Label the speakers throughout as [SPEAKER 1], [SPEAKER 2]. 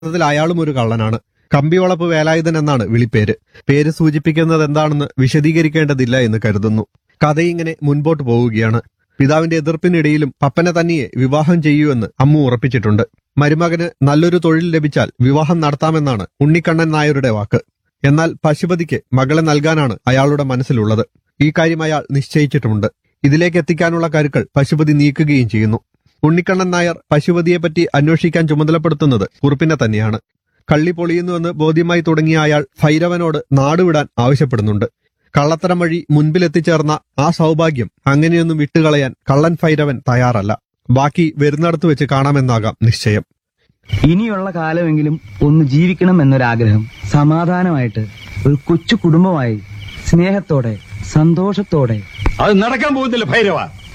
[SPEAKER 1] യഥാർത്ഥത്തിൽ അയാളും ഒരു കള്ളനാണ് കമ്പിവളപ്പ് വേലായുധൻ എന്നാണ് വിളിപ്പേര് പേര് സൂചിപ്പിക്കുന്നത് എന്താണെന്ന് വിശദീകരിക്കേണ്ടതില്ല എന്ന് കരുതുന്നു കഥയിങ്ങനെ മുൻപോട്ട് പോവുകയാണ് പിതാവിന്റെ എതിർപ്പിനിടയിലും പപ്പനെ തന്നെയെ വിവാഹം ചെയ്യൂവെന്ന് അമ്മു ഉറപ്പിച്ചിട്ടുണ്ട് മരുമകന് നല്ലൊരു തൊഴിൽ ലഭിച്ചാൽ വിവാഹം നടത്താമെന്നാണ് ഉണ്ണിക്കണ്ണൻ നായരുടെ വാക്ക് എന്നാൽ പശുപതിക്ക് മകളെ നൽകാനാണ് അയാളുടെ മനസ്സിലുള്ളത് ഈ കാര്യം അയാൾ നിശ്ചയിച്ചിട്ടുമുണ്ട് ഇതിലേക്ക് എത്തിക്കാനുള്ള കരുക്കൾ പശുപതി നീക്കുകയും ചെയ്യുന്നു ഉണ്ണിക്കണ്ണൻ നായർ പശുപതിയെപ്പറ്റി അന്വേഷിക്കാൻ ചുമതലപ്പെടുത്തുന്നത് കുറുപ്പിനെ തന്നെയാണ് കള്ളി പൊളിയുന്നുവെന്ന് ബോധ്യമായി തുടങ്ങിയ അയാൾ ഭൈരവനോട് നാടുവിടാൻ ആവശ്യപ്പെടുന്നുണ്ട് കള്ളത്തരം വഴി മുൻപിലെത്തിച്ചേർന്ന ആ സൗഭാഗ്യം അങ്ങനെയൊന്നും വിട്ടുകളയാൻ കള്ളൻ ഭൈരവൻ തയ്യാറല്ല ബാക്കി വരുന്നിടത്ത് വെച്ച് കാണാമെന്നാകാം നിശ്ചയം
[SPEAKER 2] ഇനിയുള്ള കാലമെങ്കിലും ഒന്ന് ജീവിക്കണം എന്നൊരാഗ്രഹം സമാധാനമായിട്ട് ഒരു കൊച്ചു കുടുംബമായി സ്നേഹത്തോടെ സന്തോഷത്തോടെ
[SPEAKER 3] അത് നടക്കാൻ പോകുന്നില്ല ഭൈരവ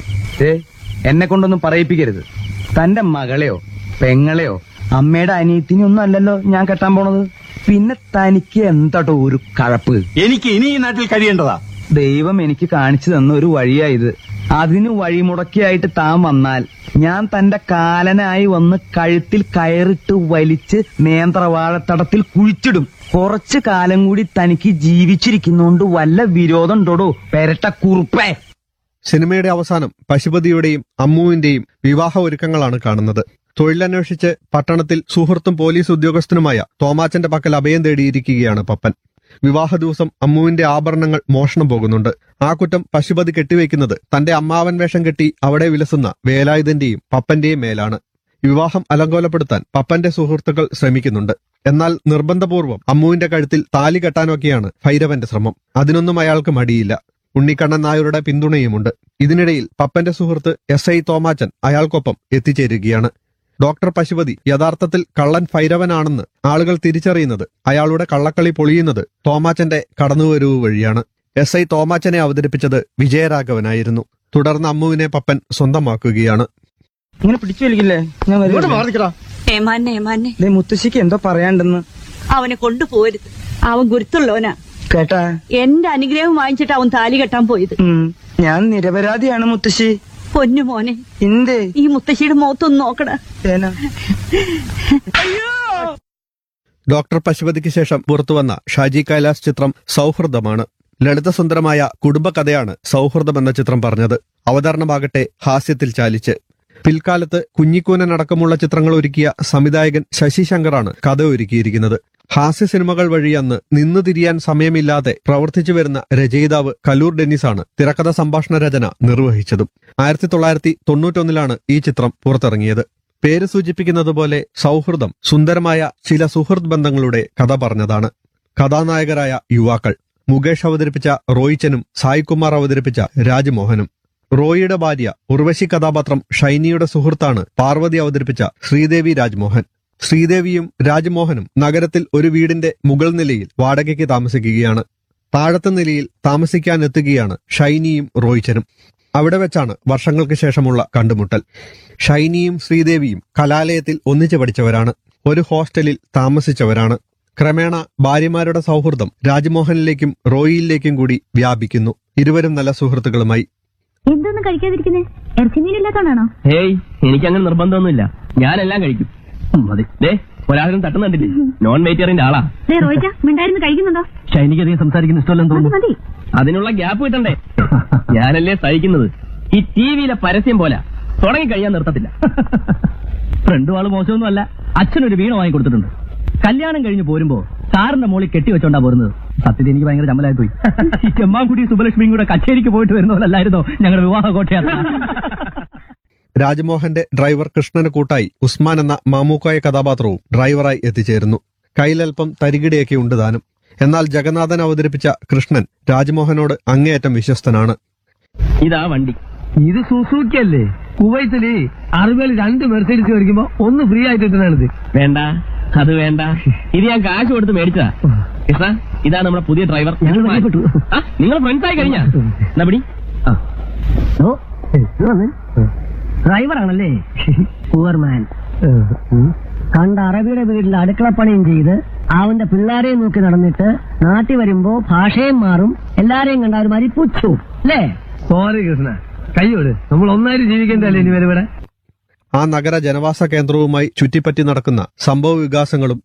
[SPEAKER 2] ഏ എന്നെ കൊണ്ടൊന്നും പറയിപ്പിക്കരുത് തന്റെ മകളെയോ പെങ്ങളെയോ അമ്മയുടെ അനിയത്തിനൊന്നും അല്ലല്ലോ ഞാൻ കെട്ടാൻ പോണത് പിന്നെ തനിക്ക് എന്താട്ടോ ഒരു കഴപ്പ്
[SPEAKER 3] എനിക്ക് ഇനി ഈ നാട്ടിൽ കഴിയേണ്ടതാ
[SPEAKER 2] ദൈവം എനിക്ക് കാണിച്ചു തന്ന ഒരു വഴിയായത് അതിന് വഴിമുടക്കിയായിട്ട് താൻ വന്നാൽ ഞാൻ തന്റെ കാലനായി വന്ന് കഴുത്തിൽ കയറിട്ട് വലിച്ച് നേന്ത്രവാഴത്തടത്തിൽ കുഴിച്ചിടും കുറച്ചു കാലം കൂടി തനിക്ക് ജീവിച്ചിരിക്കുന്നോണ്ട് വല്ല വിരോധം ഉണ്ടോടോ പെരട്ട കുറുപ്പേ
[SPEAKER 1] സിനിമയുടെ അവസാനം പശുപതിയുടെയും അമ്മുവിന്റെയും വിവാഹ ഒരുക്കങ്ങളാണ് കാണുന്നത് തൊഴിലന്വേഷിച്ച് പട്ടണത്തിൽ സുഹൃത്തും പോലീസ് ഉദ്യോഗസ്ഥനുമായ തോമാച്ചന്റെ പക്കൽ അഭയം തേടിയിരിക്കുകയാണ് പപ്പൻ വിവാഹ ദിവസം അമ്മുവിന്റെ ആഭരണങ്ങൾ മോഷണം പോകുന്നുണ്ട് ആ കുറ്റം പശുപതി കെട്ടിവെക്കുന്നത് തന്റെ അമ്മാവൻ വേഷം കെട്ടി അവിടെ വിലസുന്ന വേലായുധന്റെയും പപ്പന്റെയും മേലാണ് വിവാഹം അലങ്കോലപ്പെടുത്താൻ പപ്പന്റെ സുഹൃത്തുക്കൾ ശ്രമിക്കുന്നുണ്ട് എന്നാൽ നിർബന്ധപൂർവ്വം അമ്മുവിന്റെ കഴുത്തിൽ താലി കെട്ടാനൊക്കെയാണ് ഭൈരവന്റെ ശ്രമം അതിനൊന്നും അയാൾക്ക് മടിയില്ല ഉണ്ണിക്കണ്ണൻ നായരുടെ പിന്തുണയുമുണ്ട് ഇതിനിടയിൽ പപ്പന്റെ സുഹൃത്ത് എസ് ഐ തോമാച്ചൻ അയാൾക്കൊപ്പം എത്തിച്ചേരുകയാണ് ഡോക്ടർ പശുപതി യഥാർത്ഥത്തിൽ കള്ളൻ ഭൈരവനാണെന്ന് ആളുകൾ തിരിച്ചറിയുന്നത് അയാളുടെ കള്ളക്കളി പൊളിയുന്നത് തോമാച്ചന്റെ കടന്നുവരവ് വഴിയാണ് എസ് ഐ തോമാച്ചനെ അവതരിപ്പിച്ചത് വിജയരാഘവനായിരുന്നു തുടർന്ന് അമ്മുവിനെ പപ്പൻ സ്വന്തമാക്കുകയാണ്
[SPEAKER 2] ഇങ്ങനെ പിടിച്ചു വലിക്കില്ലേ ഞാൻ വരും.
[SPEAKER 4] ഏമാന്നെ ഏമാന്നെ
[SPEAKER 2] ദേ മുത്തശ്ശിക്ക് എന്തോ പറയാണ്ടെന്ന്
[SPEAKER 4] അവനെ കൊണ്ടുപോരുത് അവൻ ഗുരുത്തുള്ളവനാ
[SPEAKER 2] കേട്ടാ
[SPEAKER 4] എന്റെ അനുഗ്രഹം വാങ്ങിച്ചിട്ട് അവൻ താലി കെട്ടാൻ പോയത്
[SPEAKER 2] ഉം. ഞാൻ നിരപരാധിയാണ് മുത്തശ്ശി
[SPEAKER 4] പൊന്നു മോനെ
[SPEAKER 2] എന്തേ
[SPEAKER 4] ഈ മുത്തശ്ശിയുടെ മുഖത്തൊന്ന് നോക്കണ
[SPEAKER 2] തേന
[SPEAKER 1] ഡോക്ടർ പശുപതിക്ക് ശേഷം പുറത്തുവന്ന ഷാജി കൈലാസ് ചിത്രം സൗഹൃദമാണ് ലളിതസുന്ദരമായ കുടുംബകഥയാണ് സൗഹൃദം എന്ന ചിത്രം പറഞ്ഞത് അവതരണമാകട്ടെ ഹാസ്യത്തിൽ ചാലിച്ച് പിൽക്കാലത്ത് കുഞ്ഞിക്കൂനൻ അടക്കമുള്ള ചിത്രങ്ങൾ ഒരുക്കിയ സംവിധായകൻ ശശി ശങ്കറാണ് കഥ ഒരുക്കിയിരിക്കുന്നത് ഹാസ്യ സിനിമകൾ വഴി അന്ന് നിന്നു തിരിയാൻ സമയമില്ലാതെ പ്രവർത്തിച്ചു വരുന്ന രചയിതാവ് കലൂർ ഡെന്നിസാണ് തിരക്കഥ സംഭാഷണ രചന നിർവഹിച്ചതും ആയിരത്തി തൊള്ളായിരത്തി തൊണ്ണൂറ്റൊന്നിലാണ് ഈ ചിത്രം പുറത്തിറങ്ങിയത് പേര് സൂചിപ്പിക്കുന്നത് പോലെ സൗഹൃദം സുന്ദരമായ ചില സുഹൃത്ത് ബന്ധങ്ങളുടെ കഥ പറഞ്ഞതാണ് കഥാനായകരായ യുവാക്കൾ മുകേഷ് അവതരിപ്പിച്ച റോയിച്ചനും സായികുമാർ അവതരിപ്പിച്ച രാജ്മോഹനും റോയിയുടെ ഭാര്യ ഉർവശി കഥാപാത്രം ഷൈനിയുടെ സുഹൃത്താണ് പാർവതി അവതരിപ്പിച്ച ശ്രീദേവി രാജ്മോഹൻ ശ്രീദേവിയും രാജ്മോഹനും നഗരത്തിൽ ഒരു വീടിന്റെ മുകൾ നിലയിൽ വാടകയ്ക്ക് താമസിക്കുകയാണ് താഴത്തെ നിലയിൽ താമസിക്കാനെത്തുകയാണ് ഷൈനിയും റോയിച്ചനും അവിടെ വെച്ചാണ് വർഷങ്ങൾക്ക് ശേഷമുള്ള കണ്ടുമുട്ടൽ ഷൈനിയും ശ്രീദേവിയും കലാലയത്തിൽ ഒന്നിച്ചു പഠിച്ചവരാണ് ഒരു ഹോസ്റ്റലിൽ താമസിച്ചവരാണ് ക്രമേണ ഭാര്യമാരുടെ സൗഹൃദം രാജ്മോഹനിലേക്കും റോയിയിലേക്കും കൂടി വ്യാപിക്കുന്നു ഇരുവരും നല്ല സുഹൃത്തുക്കളുമായി
[SPEAKER 5] എന്തൊന്നും കഴിക്കാതിരിക്കുന്നേ ഇറച്ചിമീനില്ലാത്തോണ്ടാണോ
[SPEAKER 6] ഹേയ് എനിക്കങ്ങനെ നിർബന്ധമൊന്നുമില്ല ഞാനെല്ലാം കഴിക്കും ഉം, മതി ദേ ഒരാളും തട്ടുന്നുണ്ടില്ലേ നോൺ വെജിറ്റേറിയന്റെ ആളാ
[SPEAKER 5] ദേ റോയിച്ച മിണ്ടായിരുന്നു കഴിക്കുന്നുണ്ടോ
[SPEAKER 6] ഷൈനിക്ക് അധികം സംസാരിക്കുന്ന ഇഷ്ടമല്ലെന്ന്
[SPEAKER 5] മതി
[SPEAKER 6] തോന്നുന്നു
[SPEAKER 5] മതി
[SPEAKER 6] അതിനുള്ള ഗ്യാപ്പ് കിട്ടണ്ടേ ഞാനല്ലേ സഹിക്കുന്നത് ഈ ടിവിയിലെ പരസ്യം പോലെ തുടങ്ങി കഴിയാൻ നിർത്തത്തില്ല ഫ്രണ്ട് ആള് മോശമൊന്നും അല്ല അച്ഛനൊരു വീണ വാങ്ങി കൊടുത്തിട്ടുണ്ട് കല്യാണം കഴിഞ്ഞ് പോരുമ്പോ കാറിന്റെ മുകളിൽ കെട്ടി വെച്ചോണ്ടാ പോരുന്നത് സത്യത്തിൽ എനിക്ക് ഭയങ്കര ചമ്മലായി പോയി ഈ ചെമ്മാൻകുടി സുബലക്ഷ്മിയും കൂടെ കച്ചേരിക്ക് പോയിട്ട് വരുന്ന പോലല്ലായിരുന്നോ ഞങ്ങളുടെ വിവാഹ കോട്ടയാത്ര
[SPEAKER 1] രാജ്മോഹന്റെ ഡ്രൈവർ കൃഷ്ണന് കൂട്ടായി ഉസ്മാൻ എന്ന മാമൂക്കായ കഥാപാത്രവും ഡ്രൈവറായി എത്തിച്ചേരുന്നു കയ്യിലൽപ്പം തരികിടയൊക്കെ ഉണ്ട് താനും എന്നാൽ ജഗന്നാഥൻ അവതരിപ്പിച്ച കൃഷ്ണൻ രാജ്മോഹനോട് അങ്ങേയറ്റം വിശ്വസ്തനാണ്
[SPEAKER 6] ഇതാ വണ്ടി
[SPEAKER 7] ഇത് സുസൂക്കി അല്ലേ കുവൈത്തില് അറുപതിൽ രണ്ട് മെർസൈഡീസ് മേടിക്കുമ്പോ ഒന്ന് ഫ്രീ ആയിട്ട് കിട്ടുന്നതാണിത്
[SPEAKER 6] വേണ്ട അത് വേണ്ട ഇത് ഞാൻ കാശ് കൊടുത്ത് മേടിച്ചതാ കൃഷ്ണ ഇതാ നമ്മുടെ പുതിയ ഡ്രൈവർ
[SPEAKER 7] ഞങ്ങൾ പരിചയപ്പെട്ടു.
[SPEAKER 6] ആ, നിങ്ങൾ ഫ്രണ്ട്സ് ആയി കഴിഞ്ഞാ എന്നാ പിടി
[SPEAKER 7] ഡ്രൈവർ ആണല്ലേ പൂവർമാൻ കണ്ട അറബിയുടെ വീട്ടിൽ അടുക്കളപ്പണിയും ചെയ്ത് അവന്റെ പിള്ളേരെയും നോക്കി നടന്നിട്ട് നാട്ടിൽ വരുമ്പോ ഭാഷയും മാറും എല്ലാരെയും കണ്ട ഒരു മാതിരി പുച്ചു അല്ലേ സോറി കൃഷ്ണ കയ്യോട് നമ്മൾ ഒന്നായിട്ട് ജീവിക്കണ്ടല്ലേ ഇനി വരെ ഇവിടെ
[SPEAKER 1] ആ നഗര ജനവാസ കേന്ദ്രവുമായി ചുറ്റിപ്പറ്റി നടക്കുന്ന സംഭവ വികാസങ്ങളും